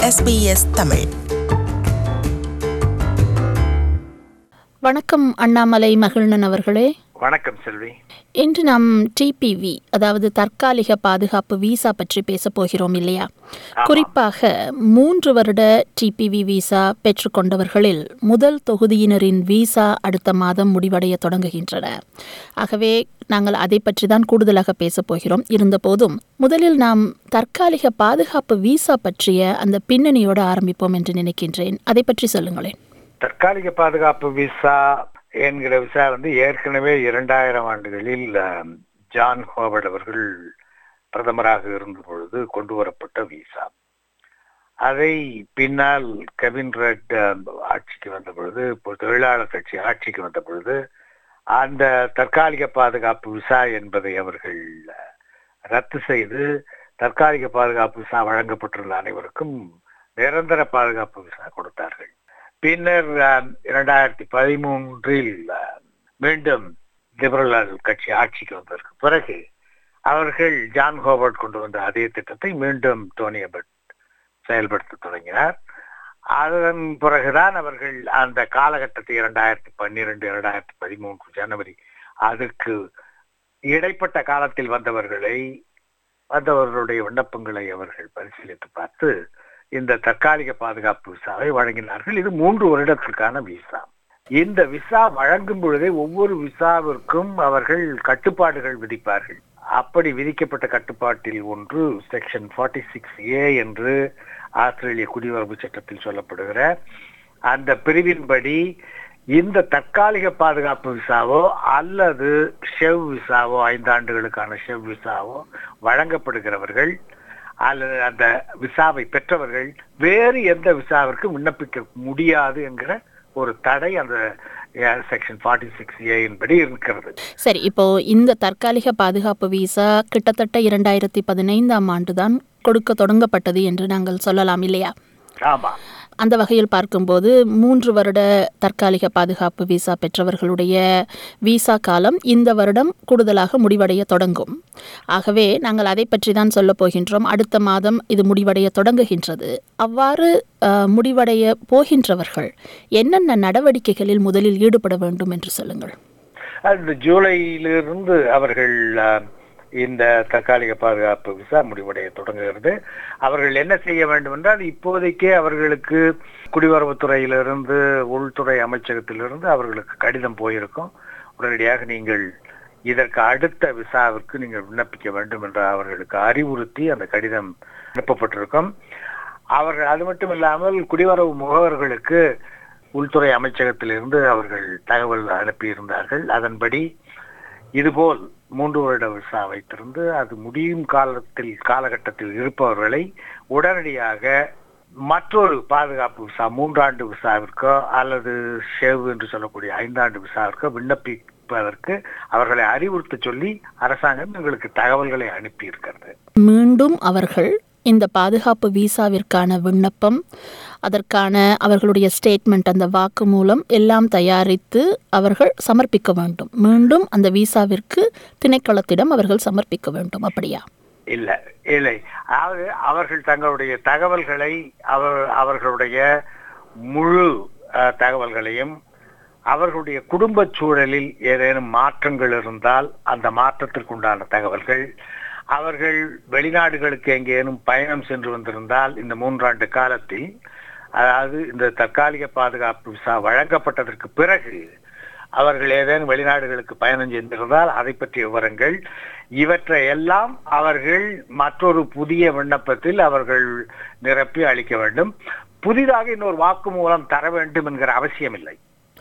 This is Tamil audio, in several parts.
SBS தமிழ் வணக்கம் அண்ணாமலை மகிழ்நன் அவர்களே வணக்கம் செல்வி இன்று நாம் டிபிவி அதாவது தற்காலிக பாதுகாப்பு விசா பற்றி பேசப் போகிறோம் இல்லையா குறிப்பாக மூன்று வருட டிபிவி விசா பெற்றுக்கொண்டவர்களில் முதல் தொகுதியினரின் விசா அடுத்த மாதம் முடிவடைய தொடங்குகின்றன ஆகவே நாங்கள் அதை பற்றி தான் கூடுதலாக பேசப் போகிறோம் இருந்தபோதும் முதலில் நாம் தற்காலிக பாதுகாப்பு விசா பற்றிய அந்த பின்னணியோடு ஆரம்பிப்போம் என்று நினைக்கின்றேன் அதை பற்றி சொல்லுங்களேன் தற்காலிக பாதுகாப்பு விசா என்கிற விசா வந்து ஏற்கனவே இரண்டாயிரம் ஆண்டுகளில் ஆம், ஜான் ஹோவர்ட் அவர்கள் பிரதமராக இருந்த பொழுது கொண்டு வரப்பட்ட விசா அதை பின்னால் கெவின் ரெட் ஆம், ஆட்சிக்கு வந்த பொழுது இப்போ தொழிலாளர் கட்சி ஆட்சிக்கு வந்த பொழுது அந்த தற்காலிக பாதுகாப்பு விசா என்பதை அவர்கள் அஹ், ரத்து செய்து தற்காலிக பாதுகாப்பு விசா வழங்கப்பட்டிருந்த அனைவருக்கும் நிரந்தர பாதுகாப்பு விசா கொடுத்தார்கள் பின்னர் ஆம், இரண்டாயிரத்தி பதிமூன்றில் ஆம், மீண்டும் லிபரல் கட்சி ஆட்சிக்கு வந்ததற்கு பிறகு அவர்கள் ஜான் ஹோவர்ட் கொண்டு வந்த அதே திட்டத்தை மீண்டும் டோனி அபட் செயல்படுத்த தொடங்கினார் அதன் பிறகுதான் அவர்கள் அந்த காலகட்டத்தை இரண்டாயிரத்தி பன்னிரெண்டு இரண்டாயிரத்தி பதிமூன்று ஜனவரி அதுக்கு இடைப்பட்ட காலத்தில் வந்தவர்களை வந்தவர்களுடைய விண்ணப்பங்களை அவர்கள் பரிசீலித்து பார்த்து இந்த தற்காலிக பாதுகாப்பு விசாவை வழங்கினார்கள் இது மூன்று வருடத்திற்கான விசா இந்த விசா வழங்கும் பொழுதே ஒவ்வொரு விசாவிற்கும் அவர்கள் கட்டுப்பாடுகள் விதிப்பார்கள் அப்படி விதிக்கப்பட்ட கட்டுப்பாட்டில் ஒன்று செக்ஷன் 46 சிக்ஸ் ஏ என்று ஆஸ்திரேலிய குடியுறவு சட்டத்தில் சொல்லப்படுகிற அந்த பிரிவின்படி இந்த தற்காலிக பாதுகாப்பு விசாவோ அல்லது ஷெவ் விசாவோ ஐந்து ஆண்டுகளுக்கான ஷெவ் விசாவோ வழங்கப்படுகிறவர்கள் அல்லது அந்த விசாவை பெற்றவர்கள் வேறு எந்த விசாவிற்கும் விண்ணப்பிக்க முடியாது என்கிற ஒரு தடை அந்த செக்ஷன் 46 சிக்ஸ் ஏயின் படி இருக்கிறது சரி இப்போ இந்த தற்காலிக பாதுகாப்பு விசா கிட்டத்தட்ட இரண்டாயிரத்தி பதினைந்தாம் ஆண்டு தான் கொடுக்க தொடங்கப்பட்டது என்று நாங்கள் சொல்லலாம் இல்லையா ஆமா அந்த வகையில் பார்க்கும்போது மூன்று வருட தற்காலிக பாதுகாப்பு விசா பெற்றவர்களுடைய விசா காலம் இந்த வருடம் கூடுதலாக முடிவடைய தொடங்கும் ஆகவே நாங்கள் அதை பற்றி தான் சொல்லப் போகின்றோம் அடுத்த மாதம் இது முடிவடைய தொடங்குகின்றது அவ்வாறு அஹ், முடிவடைய போகின்றவர்கள் என்னென்ன நடவடிக்கைகளில் முதலில் ஈடுபட வேண்டும் என்று சொல்லுங்கள் அந்த ஜூலையிலிருந்து அவர்கள் ஆ, இந்த தற்காலிக பாதுகாப்பு விசா முடிவடைய தொடங்குகிறது அவர்கள் என்ன செய்ய வேண்டும் என்றால் இப்போதைக்கே அவர்களுக்கு குடிவரவுத்துறையிலிருந்து உள்துறை அமைச்சகத்திலிருந்து அவர்களுக்கு கடிதம் போயிருக்கும் உடனடியாக நீங்கள் இதற்கு அடுத்த விசாவிற்கு நீங்கள் விண்ணப்பிக்க வேண்டும் என்று அவர்களுக்கு அறிவுறுத்தி அந்த கடிதம் அனுப்பப்பட்டிருக்கும் அவர்கள் அது மட்டும் இல்லாமல் குடிவரவு முகவர்களுக்கு உள்துறை அமைச்சகத்திலிருந்து அவர்கள் தகவல் அனுப்பியிருந்தார்கள் அதன்படி இதுபோல் மூன்று வருட விசா வைத்திருந்து அது முடியும் காலத்தில் காலகட்டத்தில் இருப்பவர்களை உடனடியாக மற்றொரு பாதுகாப்பு விசா மூன்றாண்டு விசாவிற்கோ அல்லது ஷேவ் என்று சொல்லக்கூடிய ஐந்தாண்டு விசாவிற்கோ விண்ணப்பிப்பதற்கு அவர்களை அறிவுறுத்த சொல்லி அரசாங்கம் எங்களுக்கு தகவல்களை அனுப்பி இருக்கிறது மீண்டும் அவர்கள் இந்த பாதுகாப்பு விசாவிற்கான விண்ணப்பம் அதற்கான அவர்களுடைய ஸ்டேட்மெண்ட் அந்த வாக்குமூலம் எல்லாம் தயாரித்து அவர்கள் சமர்ப்பிக்க வேண்டும் மீண்டும் அந்த விசாவிற்கு திணைக்களத்திடம் அவர்கள் சமர்ப்பிக்க வேண்டும் அப்படியா இல்ல இல்லை அதாவது அவர்கள் தங்களுடைய தகவல்களை அவர் அவர்களுடைய முழு அஹ், தகவல்களையும் அவர்களுடைய குடும்ப சூழலில் ஏதேனும் மாற்றங்கள் இருந்தால் அந்த மாற்றத்திற்குண்டான தகவல்கள் அவர்கள் வெளிநாடுகளுக்கு எங்கேனும் பயணம் சென்று வந்திருந்தால் இந்த மூன்றாண்டு காலத்தில் அதாவது இந்த தற்காலிக பாதுகாப்பு விசா வழங்கப்பட்டதற்கு பிறகு அவர்கள் ஏதேனும் வெளிநாடுகளுக்கு பயணம் செய்திருந்தால் அதை பற்றிய விவரங்கள் இவற்றை எல்லாம் அவர்கள் மற்றொரு புதிய விண்ணப்பத்தில் அவர்கள் நிரப்பி அளிக்க வேண்டும் புதிதாக இன்னொரு வாக்குமூலம் தர வேண்டும் என்கிற அவசியம் இல்லை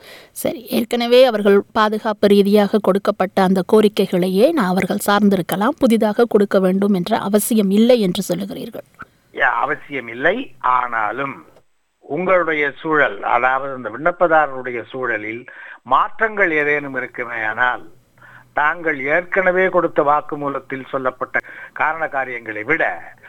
சரி ஏற்கனவே அவர்கள் பாதுகாப்பு ரீதியாக கொடுக்கப்பட்ட அந்த கோரிக்கைகளையே நான் அவர்கள் சார்ந்திருக்கலாம் புதிதாக கொடுக்க வேண்டும் என்ற அவசியம் இல்லை என்று சொல்லுகிறீர்கள் யா, அவசியம் இல்லை ஆனாலும் உங்களுடைய சூழல் அதாவது இந்த விண்ணப்பதாரருடைய சூழலில் மாற்றங்கள் ஏதேனும் இருக்குமே ஆனால் தாங்கள் ஏற்கனவே கொடுத்த வாக்குமூலத்தில் சொல்லப்பட்ட காரண காரியங்களை விட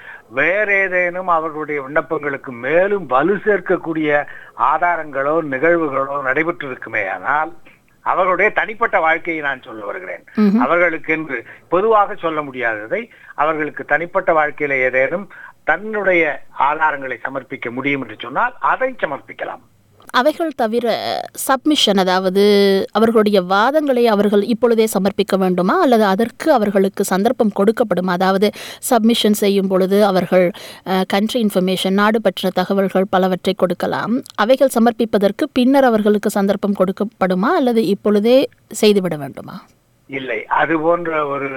வேற ஏதேனும் அவர்களுடைய விண்ணப்பங்களுக்கு மேலும் வலு சேர்க்கக்கூடிய ஆதாரங்களோ நிகழ்வுகளோ நடைபெற்றிருக்குமே ஆனால் அவர்களுடைய தனிப்பட்ட வாழ்க்கையை நான் சொல்ல வருகிறேன் அவர்களுக்கு என்று பொதுவாக சொல்ல முடியாததை அவர்களுக்கு தனிப்பட்ட வாழ்க்கையில ஏதேனும் தன்னுடைய ஆதாரங்களை சமர்ப்பிக்க முடியும் என்று சொன்னால் அதை சமர்ப்பிக்கலாம் அவைகள் தவிர சப்மிஷன் அதாவது அவர்களுடைய வாதங்களை அவர்கள் இப்பொழுதே சமர்ப்பிக்க வேண்டுமா அல்லது அதற்கு அவர்களுக்கு சந்தர்ப்பம் கொடுக்கப்படுமா அதாவது சப்மிஷன் செய்யும் பொழுது அவர்கள் கண்ட்ரி இன்ஃபர்மேஷன் நாடு பற்றின தகவல்கள் பலவற்றை கொடுக்கலாம் அவைகள் சமர்ப்பிப்பதற்கு பின்னர் அவர்களுக்கு சந்தர்ப்பம் கொடுக்கப்படுமா அல்லது இப்பொழுதே செய்துவிட வேண்டுமா இல்லை அது போன்ற ஒரு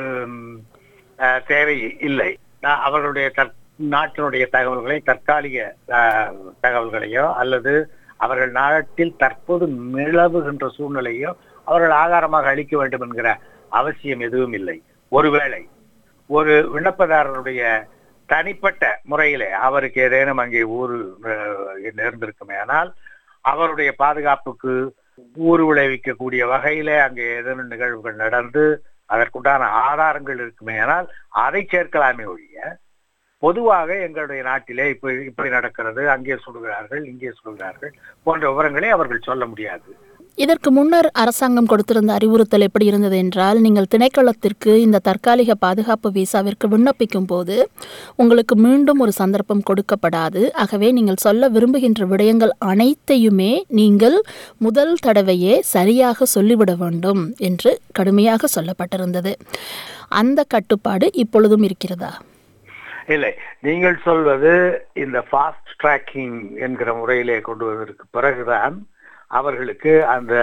அஹ், தேவை இல்லை நான் அவர்களுடைய தற்- நாட்டினுடைய தகவல்களை தற்காலிக அஹ், தகவல்களையோ அல்லது அவர்கள் நாட்டில் தற்போது நிலவுகின்ற சூழ்நிலையோ அவர்கள் ஆதாரமாக அளிக்க வேண்டும் என்கிற அவசியம் எதுவும் இல்லை ஒருவேளை ஒரு விண்ணப்பதாரருடைய தனிப்பட்ட முறையிலே அவருக்கு ஏதேனும் அங்கே ஊர் அஹ், நேர்ந்திருக்குமே ஆனால் அவருடைய பாதுகாப்புக்கு ஊறு விளைவிக்கக்கூடிய வகையிலே அங்கே ஏதேனும் நிகழ்வுகள் நடந்து அதற்குண்டான ஆதாரங்கள் இருக்குமே ஆனால் அதை சேர்க்கலாமே ஒழிய பொதுவாக எங்களுடைய நாட்டிலே இப்ப இப்படி நடக்கிறது அங்கே சொல்கிறார்கள் இங்கே சொல்கிறார்கள் போன்ற விவரங்களை அவர்கள் சொல்ல முடியாது இதற்கு முன்னர் அரசாங்கம் கொடுத்திருந்த அறிவுறுத்தல் எப்படி இருந்தது என்றால் நீங்கள் திணைக்களத்திற்கு இந்த தற்காலிக பாதுகாப்பு விசாவிற்கு விண்ணப்பிக்கும் போது உங்களுக்கு மீண்டும் ஒரு சந்தர்ப்பம் கொடுக்கப்படாது ஆகவே நீங்கள் சொல்ல விரும்புகின்ற விடயங்கள் அனைத்தையுமே நீங்கள் முதல் தடவையே சரியாக சொல்லிவிட வேண்டும் என்று கடுமையாக சொல்லப்பட்டிருந்தது அந்த கட்டுப்பாடு இப்பொழுதும் இருக்கிறதா இல்லை நீங்கள் சொல்வது இந்த ஃபாஸ்ட் ட்ராக்கிங் என்கிற முறையிலே கொண்டு வந்ததற்கு பிறகுதான் அவர்களுக்கு அந்த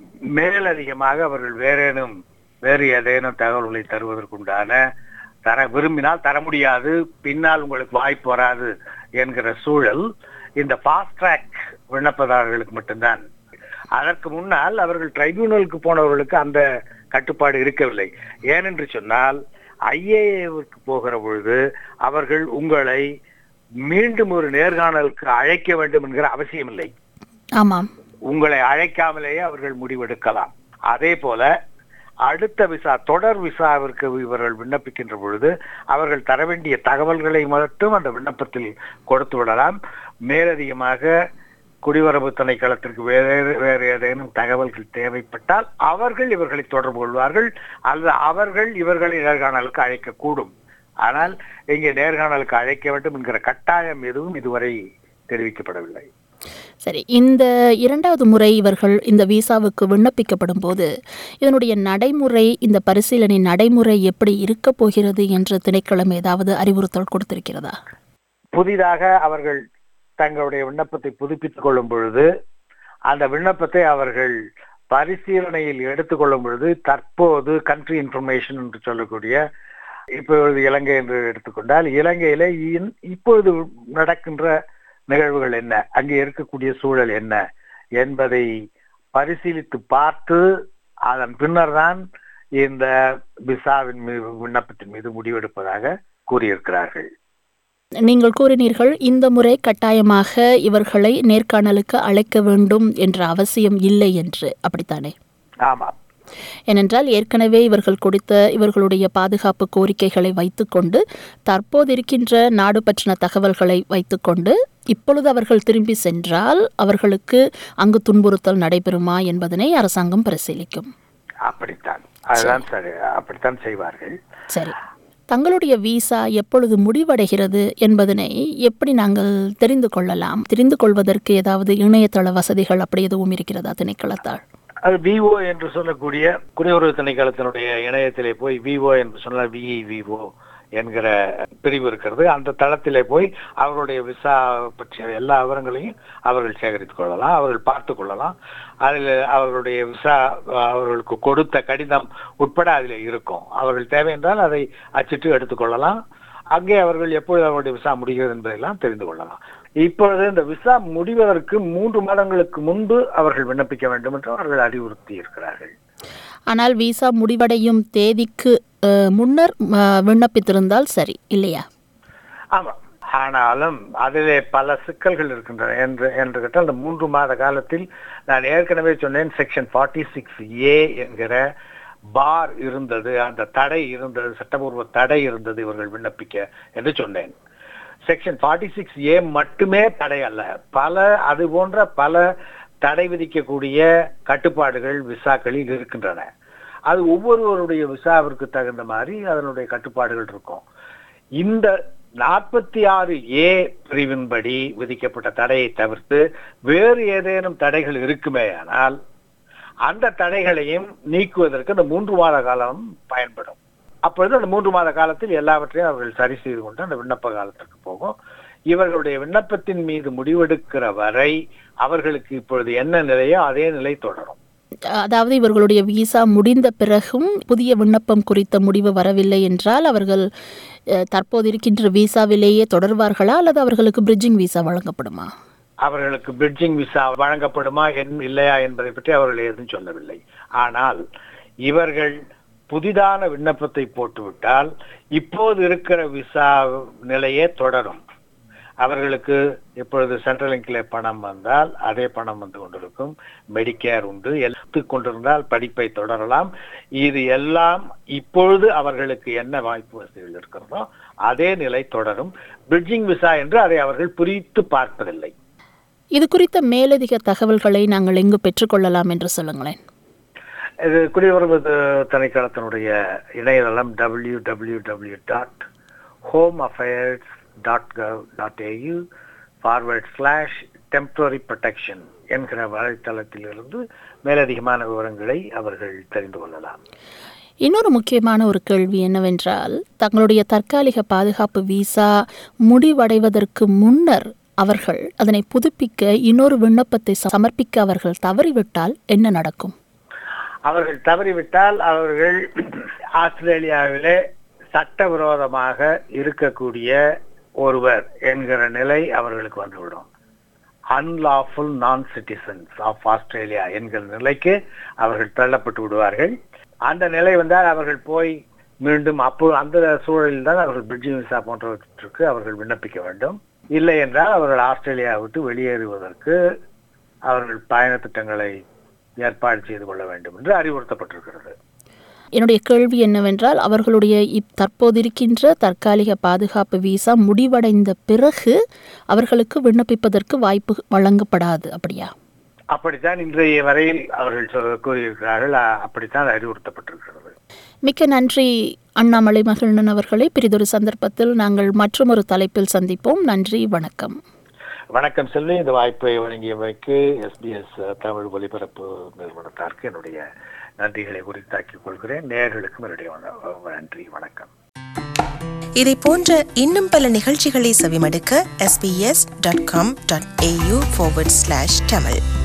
மேலதிகமாக அவர்கள் வேறேனும் வேறு ஏதேனும் தகவல்களை தருவதற்குண்டான தர விரும்பினால் தர முடியாது பின்னால் உங்களுக்கு வாய்ப்பு வராது என்கிற சூழல் இந்த ஃபாஸ்ட் ட்ராக் விண்ணப்பதாரர்களுக்கு மட்டும்தான் அதற்கு முன்னால் அவர்கள் ட்ரைபியூனலுக்கு போனவர்களுக்கு அந்த கட்டுப்பாடு இருக்கவில்லை ஏனென்று சொன்னால் ஐஏஏவுக்கு போகிற பொழுது அவர்கள் உங்களை மீண்டும் ஒரு நேர்காணலுக்கு அழைக்க வேண்டும் என்கிற அவசியம் இல்லை ஆமாம் உங்களை அழைக்காமலேயே அவர்கள் முடிவெடுக்கலாம் அதே போல அடுத்த விசா தொடர் விசாவிற்கு இவர்கள் விண்ணப்பிக்கின்ற பொழுது அவர்கள் தர வேண்டிய தகவல்களை மட்டும் அந்த விண்ணப்பத்தில் கொடுத்து விடலாம் மேலதிகமாக குடிவரவு திணைக்களத்திற்கு வேறு வேறு ஏதேனும் தகவல்கள் தேவைப்பட்டால் அவர்கள் இவர்களை தொடர்பு கொள்வார்கள் அல்லது அவர்கள் இவர்களை நேர்காணலுக்கு அழைக்கக்கூடும் ஆனால் இங்கே நேர்காணலுக்கு அழைக்க வேண்டும் என்கிற கட்டாயம் எதுவும் இதுவரை தெரிவிக்கப்படவில்லை சரி இந்த இரண்டாவது முறை இவர்கள் இந்த விசாவுக்கு விண்ணப்பிக்கப்படும் போது இதனுடைய நடைமுறை இந்த பரிசீலனை நடைமுறை எப்படி இருக்கப் போகிறது என்று திணைக்களம் ஏதாவது அறிவுறுத்தல் கொடுத்திருக்கிறதா புதிதாக அவர்கள் தங்களுடைய விண்ணப்பத்தை புதுப்பித்துக் கொள்ளும் பொழுது அந்த விண்ணப்பத்தை அவர்கள் பரிசீலனையில் எடுத்துக்கொள்ளும் பொழுது தற்போது கண்ட்ரி இன்ஃபர்மேஷன் என்று சொல்லக்கூடிய இப்பொழுது இலங்கை என்று எடுத்துக்கொண்டால் இலங்கையில இன்- இப்பொழுது நடக்கின்ற நிகழ்வுகள் என்ன அங்கே இருக்கக்கூடிய சூழல் என்ன என்பதை பரிசீலித்து பார்த்து அதன் பின்னர் தான் இந்த விசாவின் மீது விண்ணப்பத்தின் மீது முடிவெடுப்பதாக கூறியிருக்கிறார்கள் நீங்கள் கூறினீர்கள் இந்த முறை கட்டாயமாக இவர்களை நேர்காணலுக்கு அழைக்க வேண்டும் என்ற அவசியம் இல்லை என்று அப்படித்தானே ஆமாம் ஏனென்றால் ஏற்கனவே இவர்கள் கொடுத்த இவர்களுடைய பாதுகாப்பு கோரிக்கைகளை வைத்துக்கொண்டு தற்போது இருக்கின்ற நாடு பற்றின தகவல்களை வைத்துக்கொண்டு இப்பொழுது அவர்கள் திரும்பி சென்றால் அவர்களுக்கு அங்கு துன்புறுத்தல் நடைபெறுமா என்பதனை அரசாங்கம் பரிசீலிக்கும் அப்படித்தான் அதுதான் சரி அப்படித்தான் செய்வார்கள் சரி தங்களுடைய விசா எப்பொழுது முடிவடைகிறது என்பதனை எப்படி நாங்கள் தெரிந்து கொள்ளலாம் தெரிந்து கொள்வதற்கு ஏதாவது இணையதள வசதிகள் அப்படி எதுவும் இருக்கிறதா திணைக்களத்தால் அது விஓ என்று சொல்லக்கூடிய குடியுறவு திணைக்களத்தினுடைய இணையத்திலே போய் விஓ என்று சொன்னால் விஇ விஓ என்கிற பிரிவு இருக்கிறது அந்த தளத்திலே போய் அவர்களுடைய விசா பற்றிய எல்லா விவரங்களையும் அவர்கள் சேகரித்துக் கொள்ளலாம் அவர்கள் பார்த்து கொள்ளலாம் அதில் அவர்களுடைய விசா அவர்களுக்கு கொடுத்த கடிதம் உட்பட அதில் இருக்கும் அவர்கள் தேவை என்றால் அதை அச்சிட்டு எடுத்துக்கொள்ளலாம் அங்கே அவர்கள் எப்பொழுது அவருடைய விசா முடிகிறது என்பதையெல்லாம் தெரிந்து கொள்ளலாம் இப்பொழுது இந்த விசா முடிவதற்கு மூன்று மாதங்களுக்கு முன்பு அவர்கள் விண்ணப்பிக்க வேண்டும் என்று அவர்கள் அறிவுறுத்தி இருக்கிறார்கள் ஆனால் விசா முடிவடையும் தேதிக்கு அஹ், முன்னர் அஹ், விண்ணப்பித்திருந்தால் சரி இல்லையா ஆமா ஆனாலும் அதிலே பல சிக்கல்கள் இருக்கின்றன என்று என்று கேட்டால் அந்த மூன்று மாத காலத்தில் நான் ஏற்கனவே சொன்னேன் செக்ஷன் ஃபார்ட்டி சிக்ஸ் ஏ என்கிற பார் இருந்தது அந்த தடை இருந்தது சட்டபூர்வ தடை இருந்தது இவர்கள் விண்ணப்பிக்க என்று சொன்னேன் செக்ஷன் ஃபார்ட்டி சிக்ஸ் ஏ மட்டுமே தடை அல்ல பல அது போன்ற பல தடை விதிக்கக்கூடிய கட்டுப்பாடுகள் விசாக்களில் இருக்கின்றன அது ஒவ்வொருவருடைய விசாவிற்கு தகுந்த மாதிரி அதனுடைய கட்டுப்பாடுகள் இருக்கும் இந்த நாற்பத்தி ஆறு ஏ பிரிவின்படி விதிக்கப்பட்ட தடையை தவிர்த்து வேறு ஏதேனும் தடைகள் இருக்குமேயானால் அந்த தடைகளையும் நீக்குவதற்கு அந்த மூன்று மாத காலம் பயன்படும் அப்பொழுது அந்த மூன்று மாத காலத்தில் எல்லாவற்றையும் அவர்கள் சரி செய்து கொண்டு அந்த விண்ணப்ப காலத்திற்கு போகும் இவர்களுடைய விண்ணப்பத்தின் மீது முடிவெடுக்கிற வரை அவர்களுக்கு இப்பொழுது என்ன நிலையோ அதே நிலை தொடரும் அதாவது இவர்களுடைய விசா முடிந்த பிறகும் புதிய விண்ணப்பம் குறித்த முடிவு வரவில்லை என்றால் அவர்கள் அஹ், தற்போது இருக்கின்ற விசாவிலேயே தொடர்வார்களா அல்லது அவர்களுக்கு பிரிட்ஜிங் விசா வழங்கப்படுமா அவர்களுக்கு பிரிட்ஜிங் விசா வழங்கப்படுமா என் இல்லையா என்பதை பற்றி அவர்கள் எதுவும் சொல்லவில்லை ஆனால் இவர்கள் புதிதான விண்ணப்பத்தை போட்டுவிட்டால் இப்போது இருக்கிற விசா நிலையே தொடரும் அவர்களுக்கு இப்பொழுது சென்ட்ரல் லிங்க்ல பணம் வந்தால் அதே பணம் வந்து கொண்டிருக்கும் மெடிக்கேர் உண்டு எடுத்து கொண்டிருந்தால் படிப்பை தொடரலாம் இது எல்லாம் இப்பொழுது அவர்களுக்கு என்ன வாய்ப்பு வசதிகள் இருக்கிறதோ அதே நிலை தொடரும் பிரிட்ஜிங் விசா என்று அதை அவர்கள் பிரித்து பார்ப்பதில்லை இது குறித்த மேலதிக தகவல்களை நாங்கள் எங்கு பெற்றுக்கொள்ளலாம் என்று சொல்லுங்களேன் இது குடியுறவு திணைக்களத்தினுடைய இணையதளம் W W W dot home affairs dot gov dot AU forward slash temporary protection என்கிற வலைத்தளத்திலிருந்து மேலதிகமான விவரங்களை அவர்கள் தெரிந்து கொள்ளலாம் இன்னொரு முக்கியமான ஒரு கேள்வி என்னவென்றால் தங்களுடைய தற்காலிக பாதுகாப்பு விசா முடிவடைவதற்கு முன்னர் அவர்கள் அதனை புதுப்பிக்க இன்னொரு விண்ணப்பத்தை சமர்ப்பிக்க அவர்கள் தவறிவிட்டால் என்ன நடக்கும் அவர்கள் தவறிவிட்டால் அவர்கள் ஆஸ்திரேலியாவிலே சட்டவிரோதமாக இருக்கக்கூடிய ஒருவர் என்கிற நிலை அவர்களுக்கு வந்துவிடும் அன்லாஃபுல் நான் சிட்டிசன்ஸ் ஆஃப் ஆஸ்திரேலியா என்கிற நிலைக்கு அவர்கள் தள்ளப்பட்டு விடுவார்கள் அந்த நிலை வந்தால் அவர்கள் போய் மீண்டும் அப்போ அந்த சூழலில் தான் அவர்கள் பிரிட்ஜிங் விசா போன்றவற்றுக்கு அவர்கள் விண்ணப்பிக்க வேண்டும் இல்லை என்றால் அவர்கள் ஆஸ்திரேலியா விட்டு வெளியேறுவதற்கு அவர்கள் பயண திட்டங்களை ஏற்பாடு செய்து கொள்ள வேண்டும் என்று அறிவுறுத்தப்பட்டிருக்கிறது என்னுடைய கேள்வி என்னவென்றால் அவர்களுடைய இப் தற்போது இருக்கின்ற தற்காலிக பாதுகாப்பு விசா முடிவடைந்த பிறகு அவர்களுக்கு விண்ணப்பிப்பதற்கு வாய்ப்பு வழங்கப்படாது அப்படியா அப்படித்தான் இன்றைய வரையில் அவர்கள் சொ- கூறியிருக்கிறார்கள் அ- அப்படித்தான் அறிவுறுத்தப்பட்டிருக்கிறது மிக்க நன்றி அண்ணாமலை மகிழ்நன் அவர்களை பிரிதொரு சந்தர்ப்பத்தில் நாங்கள் மற்றொரு தலைப்பில் சந்திப்போம் நன்றி வணக்கம் வணக்கம் செல்வி இந்த வாய்ப்பை வழங்கியமைக்கு எஸ்பிஎஸ் தமிழ் ஒலிபரப்பு நிறுவனத்தாருக்கு என்னுடைய நன்றிகளை உரித்தாக்கிக் கொள்கிறேன் நேயர்களுக்கும் என்னுடைய வண- நன்றி வணக்கம் இதை போன்ற இன்னும் பல நிகழ்ச்சிகளை செவிமடுக்க sbs.com.au forward slash tamil